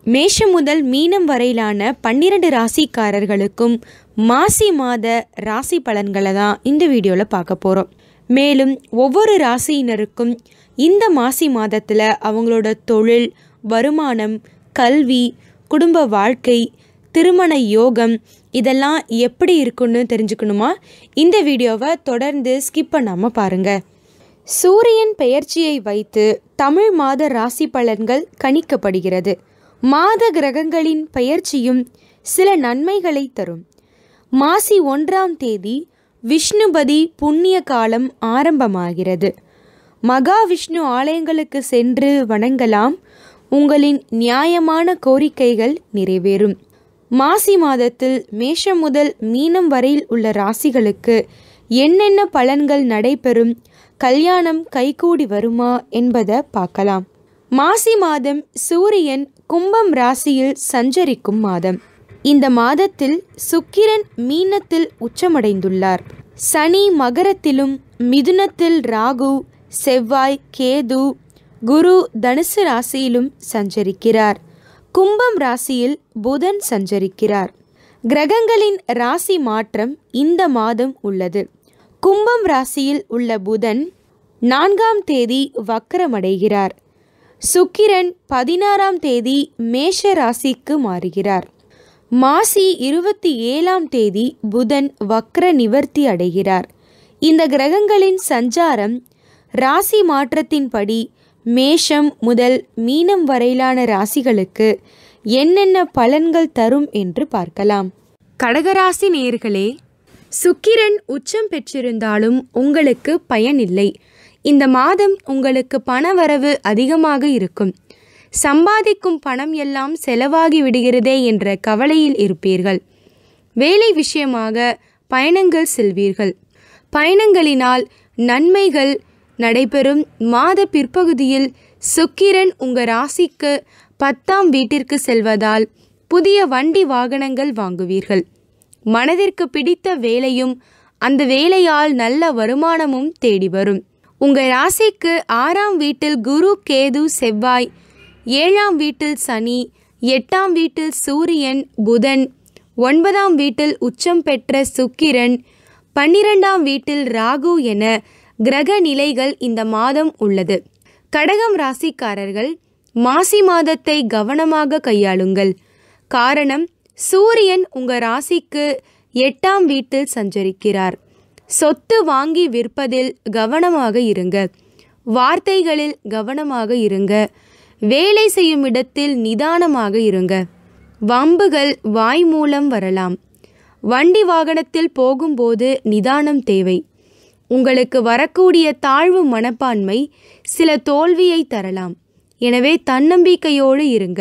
மேஷம் முதல் மீனம் வரையிலான பன்னிரண்டு ராசிக்காரர்களுக்கும் மாசி மாத ராசி பலன்களை தான் இந்த வீடியோவில் பார்க்க போகிறோம் மேலும் ஒவ்வொரு ராசியினருக்கும் இந்த மாசி மாதத்தில் அவங்களோட தொழில் வருமானம் கல்வி குடும்ப வாழ்க்கை திருமண யோகம் இதெல்லாம் எப்படி இருக்குன்னு தெரிஞ்சுக்கணுமா இந்த வீடியோவை தொடர்ந்து ஸ்கிப் பண்ணாமல் பாருங்கள் சூரியன் பெயர்ச்சியை வைத்து தமிழ் மாத ராசி பலன்கள் கணிக்கப்படுகிறது மாத கிரகங்களின் பெயர்ச்சியும் சில நன்மைகளை தரும் மாசி ஒன்றாம் தேதி விஷ்ணுபதி புண்ணிய காலம் ஆரம்பமாகிறது மகாவிஷ்ணு ஆலயங்களுக்கு சென்று வணங்கலாம் உங்களின் நியாயமான கோரிக்கைகள் நிறைவேறும் மாசி மாதத்தில் மேஷம் முதல் மீனம் வரையில் உள்ள ராசிகளுக்கு என்னென்ன பலன்கள் நடைபெறும் கல்யாணம் கைகூடி வருமா என்பதை பார்க்கலாம் மாசி மாதம் சூரியன் கும்பம் ராசியில் சஞ்சரிக்கும் மாதம் இந்த மாதத்தில் சுக்கிரன் மீனத்தில் உச்சமடைந்துள்ளார் சனி மகரத்திலும் மிதுனத்தில் ராகு செவ்வாய் கேது குரு தனுசு ராசியிலும் சஞ்சரிக்கிறார் கும்பம் ராசியில் புதன் சஞ்சரிக்கிறார் கிரகங்களின் ராசி மாற்றம் இந்த மாதம் உள்ளது கும்பம் ராசியில் உள்ள புதன் நான்காம் தேதி வக்கரமடைகிறார் சுக்கிரன் பதினாறாம் தேதி மேஷ ராசிக்கு மாறுகிறார் மாசி இருபத்தி ஏழாம் தேதி புதன் வக்ர நிவர்த்தி அடைகிறார் இந்த கிரகங்களின் சஞ்சாரம் ராசி மாற்றத்தின்படி மேஷம் முதல் மீனம் வரையிலான ராசிகளுக்கு என்னென்ன பலன்கள் தரும் என்று பார்க்கலாம் கடகராசி நேர்களே சுக்கிரன் உச்சம் பெற்றிருந்தாலும் உங்களுக்கு பயனில்லை இந்த மாதம் உங்களுக்கு பணவரவு அதிகமாக இருக்கும் சம்பாதிக்கும் பணம் எல்லாம் செலவாகி விடுகிறதே என்ற கவலையில் இருப்பீர்கள் வேலை விஷயமாக பயணங்கள் செல்வீர்கள் பயணங்களினால் நன்மைகள் நடைபெறும் மாத பிற்பகுதியில் சுக்கிரன் உங்கள் ராசிக்கு பத்தாம் வீட்டிற்கு செல்வதால் புதிய வண்டி வாகனங்கள் வாங்குவீர்கள் மனதிற்கு பிடித்த வேலையும் அந்த வேலையால் நல்ல வருமானமும் தேடி வரும் உங்கள் ராசிக்கு ஆறாம் வீட்டில் குரு கேது செவ்வாய் ஏழாம் வீட்டில் சனி எட்டாம் வீட்டில் சூரியன் புதன் ஒன்பதாம் வீட்டில் உச்சம் பெற்ற சுக்கிரன் பன்னிரெண்டாம் வீட்டில் ராகு என கிரக நிலைகள் இந்த மாதம் உள்ளது கடகம் ராசிக்காரர்கள் மாசி மாதத்தை கவனமாக கையாளுங்கள் காரணம் சூரியன் உங்கள் ராசிக்கு எட்டாம் வீட்டில் சஞ்சரிக்கிறார் சொத்து வாங்கி விற்பதில் கவனமாக இருங்க வார்த்தைகளில் கவனமாக இருங்க வேலை செய்யும் இடத்தில் நிதானமாக இருங்க வம்புகள் வாய் மூலம் வரலாம் வண்டி வாகனத்தில் போகும்போது நிதானம் தேவை உங்களுக்கு வரக்கூடிய தாழ்வு மனப்பான்மை சில தோல்வியை தரலாம் எனவே தன்னம்பிக்கையோடு இருங்க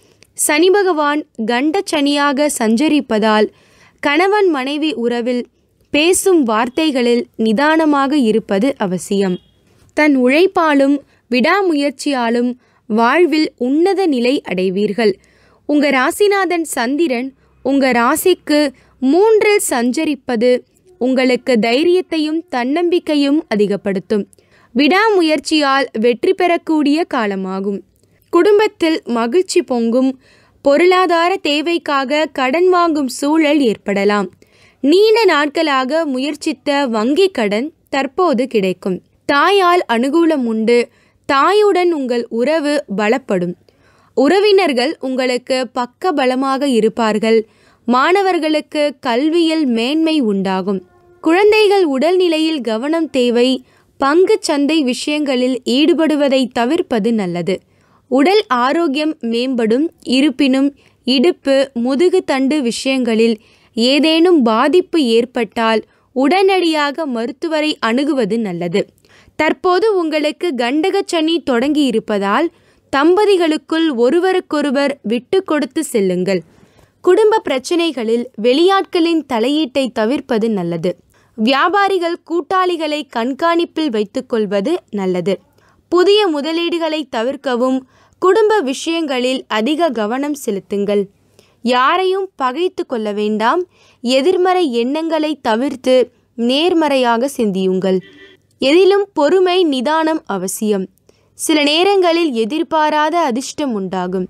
சனி பகவான் கண்ட சனியாக சஞ்சரிப்பதால் கணவன் மனைவி உறவில் பேசும் வார்த்தைகளில் நிதானமாக இருப்பது அவசியம் தன் உழைப்பாலும் விடாமுயற்சியாலும் வாழ்வில் உன்னத நிலை அடைவீர்கள் உங்க ராசிநாதன் சந்திரன் உங்க ராசிக்கு மூன்றில் சஞ்சரிப்பது உங்களுக்கு தைரியத்தையும் தன்னம்பிக்கையும் அதிகப்படுத்தும் விடாமுயற்சியால் வெற்றி பெறக்கூடிய காலமாகும் குடும்பத்தில் மகிழ்ச்சி பொங்கும் பொருளாதார தேவைக்காக கடன் வாங்கும் சூழல் ஏற்படலாம் நீண்ட நாட்களாக முயற்சித்த வங்கி கடன் தற்போது கிடைக்கும் தாயால் அனுகூலம் உண்டு தாயுடன் உங்கள் உறவு பலப்படும் உறவினர்கள் உங்களுக்கு பக்க பலமாக இருப்பார்கள் மாணவர்களுக்கு கல்வியில் மேன்மை உண்டாகும் குழந்தைகள் உடல்நிலையில் கவனம் தேவை பங்கு சந்தை விஷயங்களில் ஈடுபடுவதை தவிர்ப்பது நல்லது உடல் ஆரோக்கியம் மேம்படும் இருப்பினும் இடுப்பு முதுகு தண்டு விஷயங்களில் ஏதேனும் பாதிப்பு ஏற்பட்டால் உடனடியாக மருத்துவரை அணுகுவது நல்லது தற்போது உங்களுக்கு கண்டகச்சனி தொடங்கி இருப்பதால் தம்பதிகளுக்குள் ஒருவருக்கொருவர் விட்டு கொடுத்து செல்லுங்கள் குடும்ப பிரச்சனைகளில் வெளியாட்களின் தலையீட்டை தவிர்ப்பது நல்லது வியாபாரிகள் கூட்டாளிகளை கண்காணிப்பில் வைத்துக்கொள்வது நல்லது புதிய முதலீடுகளை தவிர்க்கவும் குடும்ப விஷயங்களில் அதிக கவனம் செலுத்துங்கள் யாரையும் பகைத்து கொள்ள வேண்டாம் எதிர்மறை எண்ணங்களை தவிர்த்து நேர்மறையாக சிந்தியுங்கள் எதிலும் பொறுமை நிதானம் அவசியம் சில நேரங்களில் எதிர்பாராத அதிர்ஷ்டம் உண்டாகும்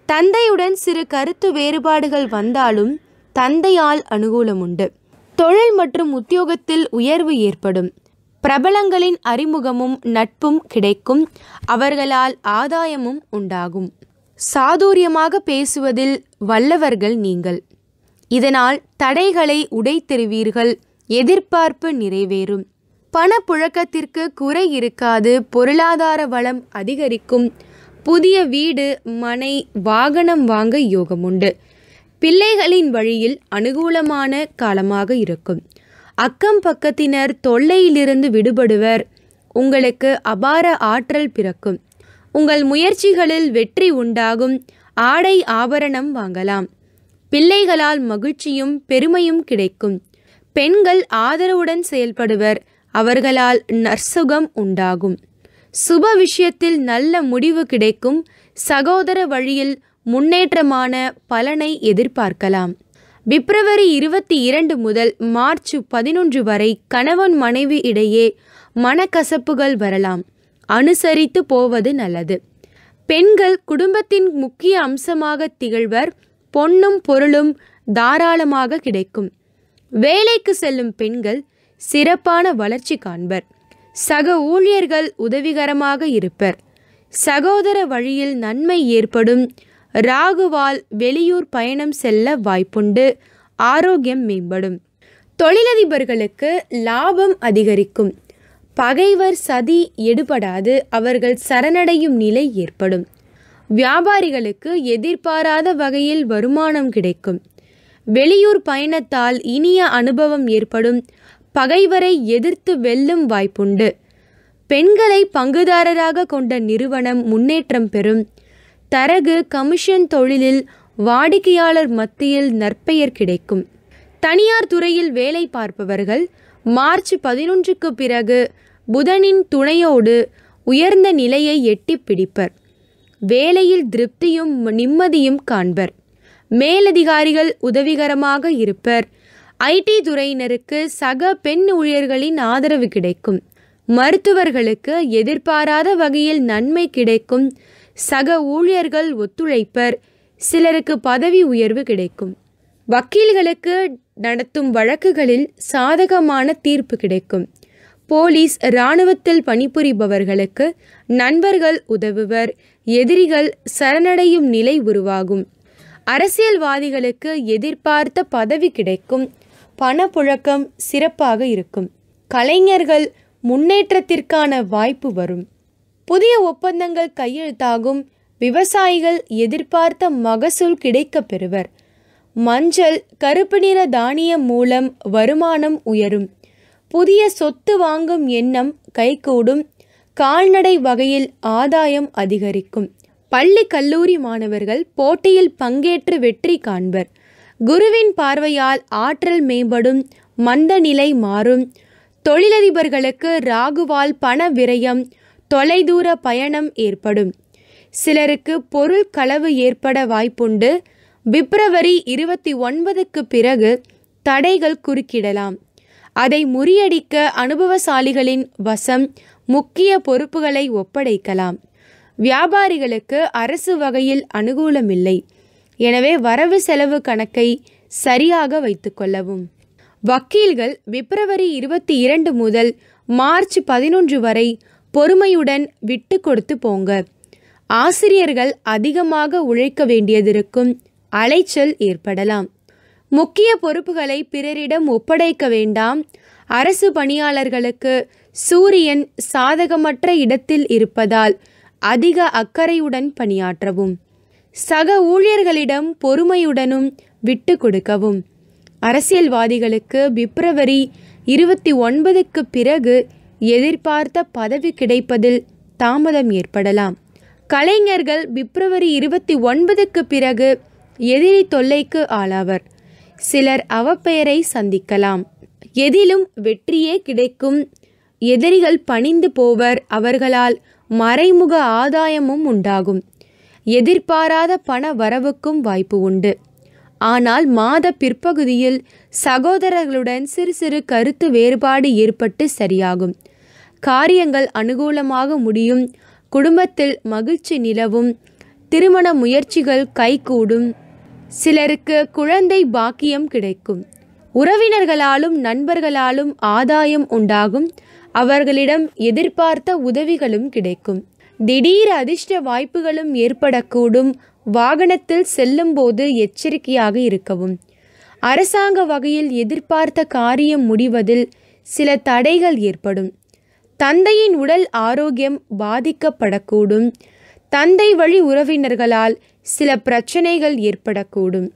தந்தையுடன் சிறு கருத்து வேறுபாடுகள் வந்தாலும் தந்தையால் அனுகூலம் உண்டு தொழில் மற்றும் உத்தியோகத்தில் உயர்வு ஏற்படும் பிரபலங்களின் அறிமுகமும் நட்பும் கிடைக்கும் அவர்களால் ஆதாயமும் உண்டாகும் சாதுரியமாக பேசுவதில் வல்லவர்கள் நீங்கள் இதனால் தடைகளை உடைத்தெறிவீர்கள் எதிர்பார்ப்பு நிறைவேறும் பணப்புழக்கத்திற்கு குறை இருக்காது பொருளாதார வளம் அதிகரிக்கும் புதிய வீடு மனை வாகனம் வாங்க யோகம் உண்டு பிள்ளைகளின் வழியில் அனுகூலமான காலமாக இருக்கும் அக்கம் பக்கத்தினர் தொல்லையிலிருந்து விடுபடுவர் உங்களுக்கு அபார ஆற்றல் பிறக்கும் உங்கள் முயற்சிகளில் வெற்றி உண்டாகும் ஆடை ஆபரணம் வாங்கலாம் பிள்ளைகளால் மகிழ்ச்சியும் பெருமையும் கிடைக்கும் பெண்கள் ஆதரவுடன் செயல்படுவர் அவர்களால் நற்சுகம் உண்டாகும் சுப விஷயத்தில் நல்ல முடிவு கிடைக்கும் சகோதர வழியில் முன்னேற்றமான பலனை எதிர்பார்க்கலாம் பிப்ரவரி இருபத்தி இரண்டு முதல் மார்ச் பதினொன்று வரை கணவன் மனைவி இடையே மனக்கசப்புகள் வரலாம் அனுசரித்து போவது நல்லது பெண்கள் குடும்பத்தின் முக்கிய அம்சமாக திகழ்வர் பொன்னும் பொருளும் தாராளமாக கிடைக்கும் வேலைக்கு செல்லும் பெண்கள் சிறப்பான வளர்ச்சி காண்பர் சக ஊழியர்கள் உதவிகரமாக இருப்பர் சகோதர வழியில் நன்மை ஏற்படும் ராகுவால் வெளியூர் பயணம் செல்ல வாய்ப்புண்டு ஆரோக்கியம் மேம்படும் தொழிலதிபர்களுக்கு லாபம் அதிகரிக்கும் பகைவர் சதி எடுபடாது அவர்கள் சரணடையும் நிலை ஏற்படும் வியாபாரிகளுக்கு எதிர்பாராத வகையில் வருமானம் கிடைக்கும் வெளியூர் பயணத்தால் இனிய அனுபவம் ஏற்படும் பகைவரை எதிர்த்து வெல்லும் வாய்ப்புண்டு பெண்களை பங்குதாரராக கொண்ட நிறுவனம் முன்னேற்றம் பெறும் தரகு கமிஷன் தொழிலில் வாடிக்கையாளர் மத்தியில் நற்பெயர் கிடைக்கும் தனியார் துறையில் வேலை பார்ப்பவர்கள் மார்ச் பதினொன்றுக்கு பிறகு புதனின் துணையோடு உயர்ந்த நிலையை எட்டிப் பிடிப்பர் வேலையில் திருப்தியும் நிம்மதியும் காண்பர் மேலதிகாரிகள் உதவிகரமாக இருப்பர் ஐடி துறையினருக்கு சக பெண் ஊழியர்களின் ஆதரவு கிடைக்கும் மருத்துவர்களுக்கு எதிர்பாராத வகையில் நன்மை கிடைக்கும் சக ஊழியர்கள் ஒத்துழைப்பர் சிலருக்கு பதவி உயர்வு கிடைக்கும் வக்கீல்களுக்கு நடத்தும் வழக்குகளில் சாதகமான தீர்ப்பு கிடைக்கும் போலீஸ் இராணுவத்தில் பணிபுரிபவர்களுக்கு நண்பர்கள் உதவுவர் எதிரிகள் சரணடையும் நிலை உருவாகும் அரசியல்வாதிகளுக்கு எதிர்பார்த்த பதவி கிடைக்கும் பணப்புழக்கம் சிறப்பாக இருக்கும் கலைஞர்கள் முன்னேற்றத்திற்கான வாய்ப்பு வரும் புதிய ஒப்பந்தங்கள் கையெழுத்தாகும் விவசாயிகள் எதிர்பார்த்த மகசூல் கிடைக்கப் பெறுவர் மஞ்சள் கருப்பு நிற தானியம் மூலம் வருமானம் உயரும் புதிய சொத்து வாங்கும் எண்ணம் கைகூடும் கால்நடை வகையில் ஆதாயம் அதிகரிக்கும் பள்ளி கல்லூரி மாணவர்கள் போட்டியில் பங்கேற்று வெற்றி காண்பர் குருவின் பார்வையால் ஆற்றல் மேம்படும் மந்த நிலை மாறும் தொழிலதிபர்களுக்கு ராகுவால் பண விரயம் தொலைதூர பயணம் ஏற்படும் சிலருக்கு பொருள் களவு ஏற்பட வாய்ப்புண்டு பிப்ரவரி இருபத்தி ஒன்பதுக்கு பிறகு தடைகள் குறுக்கிடலாம் அதை முறியடிக்க அனுபவசாலிகளின் வசம் முக்கிய பொறுப்புகளை ஒப்படைக்கலாம் வியாபாரிகளுக்கு அரசு வகையில் அனுகூலமில்லை எனவே வரவு செலவு கணக்கை சரியாக வைத்துக்கொள்ளவும் வக்கீல்கள் பிப்ரவரி இருபத்தி இரண்டு முதல் மார்ச் பதினொன்று வரை பொறுமையுடன் விட்டு கொடுத்து போங்க ஆசிரியர்கள் அதிகமாக உழைக்க வேண்டியதிருக்கும் அலைச்சல் ஏற்படலாம் முக்கிய பொறுப்புகளை பிறரிடம் ஒப்படைக்க வேண்டாம் அரசு பணியாளர்களுக்கு சூரியன் சாதகமற்ற இடத்தில் இருப்பதால் அதிக அக்கறையுடன் பணியாற்றவும் சக ஊழியர்களிடம் பொறுமையுடனும் விட்டு கொடுக்கவும் அரசியல்வாதிகளுக்கு பிப்ரவரி இருபத்தி ஒன்பதுக்கு பிறகு எதிர்பார்த்த பதவி கிடைப்பதில் தாமதம் ஏற்படலாம் கலைஞர்கள் பிப்ரவரி இருபத்தி ஒன்பதுக்கு பிறகு எதிரி தொல்லைக்கு ஆளாவர் சிலர் அவப்பெயரை சந்திக்கலாம் எதிலும் வெற்றியே கிடைக்கும் எதிரிகள் பணிந்து போவர் அவர்களால் மறைமுக ஆதாயமும் உண்டாகும் எதிர்பாராத பண வரவுக்கும் வாய்ப்பு உண்டு ஆனால் மாத பிற்பகுதியில் சகோதரர்களுடன் சிறு சிறு கருத்து வேறுபாடு ஏற்பட்டு சரியாகும் காரியங்கள் அனுகூலமாக முடியும் குடும்பத்தில் மகிழ்ச்சி நிலவும் திருமண முயற்சிகள் கைகூடும் சிலருக்கு குழந்தை பாக்கியம் கிடைக்கும் உறவினர்களாலும் நண்பர்களாலும் ஆதாயம் உண்டாகும் அவர்களிடம் எதிர்பார்த்த உதவிகளும் கிடைக்கும் திடீர் அதிர்ஷ்ட வாய்ப்புகளும் ஏற்படக்கூடும் வாகனத்தில் செல்லும்போது எச்சரிக்கையாக இருக்கவும் அரசாங்க வகையில் எதிர்பார்த்த காரியம் முடிவதில் சில தடைகள் ஏற்படும் தந்தையின் உடல் ஆரோக்கியம் பாதிக்கப்படக்கூடும் தந்தை வழி உறவினர்களால் சில பிரச்சனைகள் ஏற்படக்கூடும்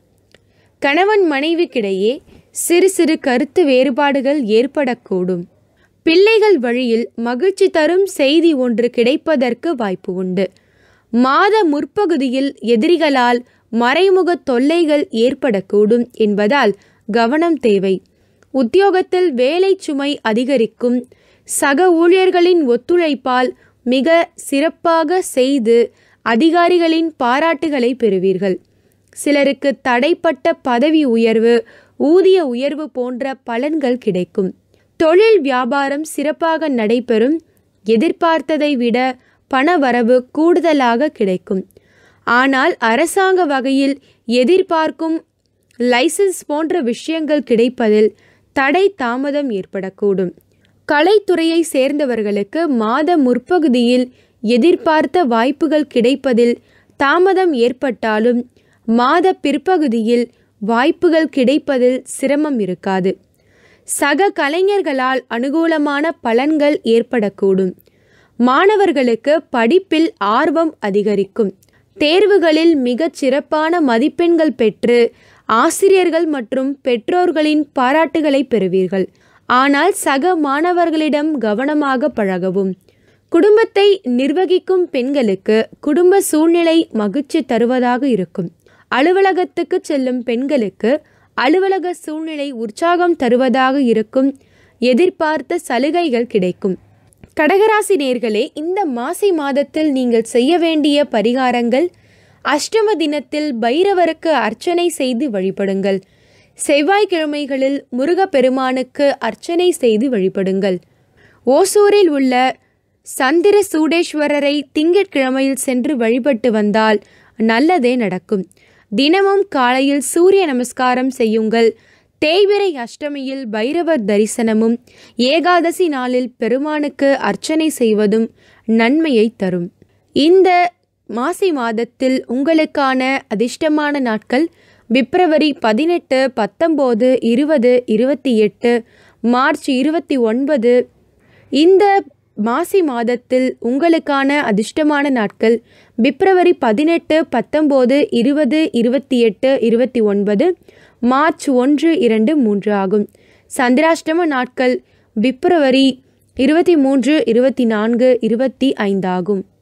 கணவன் மனைவிக்கிடையே சிறு சிறு கருத்து வேறுபாடுகள் ஏற்படக்கூடும் பிள்ளைகள் வழியில் மகிழ்ச்சி தரும் செய்தி ஒன்று கிடைப்பதற்கு வாய்ப்பு உண்டு மாத முற்பகுதியில் எதிரிகளால் மறைமுக தொல்லைகள் ஏற்படக்கூடும் என்பதால் கவனம் தேவை உத்தியோகத்தில் வேலை சுமை அதிகரிக்கும் சக ஊழியர்களின் ஒத்துழைப்பால் மிக சிறப்பாக செய்து அதிகாரிகளின் பாராட்டுகளை பெறுவீர்கள் சிலருக்கு தடைப்பட்ட பதவி உயர்வு ஊதிய உயர்வு போன்ற பலன்கள் கிடைக்கும் தொழில் வியாபாரம் சிறப்பாக நடைபெறும் எதிர்பார்த்ததை விட பணவரவு கூடுதலாக கிடைக்கும் ஆனால் அரசாங்க வகையில் எதிர்பார்க்கும் லைசன்ஸ் போன்ற விஷயங்கள் கிடைப்பதில் தடை தாமதம் ஏற்படக்கூடும் கலைத்துறையை சேர்ந்தவர்களுக்கு மாத முற்பகுதியில் எதிர்பார்த்த வாய்ப்புகள் கிடைப்பதில் தாமதம் ஏற்பட்டாலும் மாத பிற்பகுதியில் வாய்ப்புகள் கிடைப்பதில் சிரமம் இருக்காது சக கலைஞர்களால் அனுகூலமான பலன்கள் ஏற்படக்கூடும் மாணவர்களுக்கு படிப்பில் ஆர்வம் அதிகரிக்கும் தேர்வுகளில் மிகச் சிறப்பான மதிப்பெண்கள் பெற்று ஆசிரியர்கள் மற்றும் பெற்றோர்களின் பாராட்டுகளை பெறுவீர்கள் ஆனால் சக மாணவர்களிடம் கவனமாக பழகவும் குடும்பத்தை நிர்வகிக்கும் பெண்களுக்கு குடும்ப சூழ்நிலை மகிழ்ச்சி தருவதாக இருக்கும் அலுவலகத்துக்கு செல்லும் பெண்களுக்கு அலுவலக சூழ்நிலை உற்சாகம் தருவதாக இருக்கும் எதிர்பார்த்த சலுகைகள் கிடைக்கும் கடகராசி நேர்களே இந்த மாசி மாதத்தில் நீங்கள் செய்ய வேண்டிய பரிகாரங்கள் அஷ்டம தினத்தில் பைரவருக்கு அர்ச்சனை செய்து வழிபடுங்கள் செவ்வாய்க்கிழமைகளில் முருகப்பெருமானுக்கு அர்ச்சனை செய்து வழிபடுங்கள் ஓசூரில் உள்ள சந்திர சூடேஸ்வரரை திங்கட்கிழமையில் சென்று வழிபட்டு வந்தால் நல்லதே நடக்கும் தினமும் காலையில் சூரிய நமஸ்காரம் செய்யுங்கள் தேய்பிரை அஷ்டமியில் பைரவர் தரிசனமும் ஏகாதசி நாளில் பெருமானுக்கு அர்ச்சனை செய்வதும் நன்மையை தரும் இந்த மாசி மாதத்தில் உங்களுக்கான அதிர்ஷ்டமான நாட்கள் பிப்ரவரி பதினெட்டு பத்தொம்போது இருபது இருபத்தி எட்டு மார்ச் இருபத்தி ஒன்பது இந்த மாசி மாதத்தில் உங்களுக்கான அதிர்ஷ்டமான நாட்கள் பிப்ரவரி பதினெட்டு பத்தொம்போது இருபது இருபத்தி எட்டு இருபத்தி ஒன்பது மார்ச் ஒன்று இரண்டு மூன்று ஆகும் சந்திராஷ்டம நாட்கள் பிப்ரவரி இருபத்தி மூன்று இருபத்தி நான்கு இருபத்தி ஐந்து ஆகும்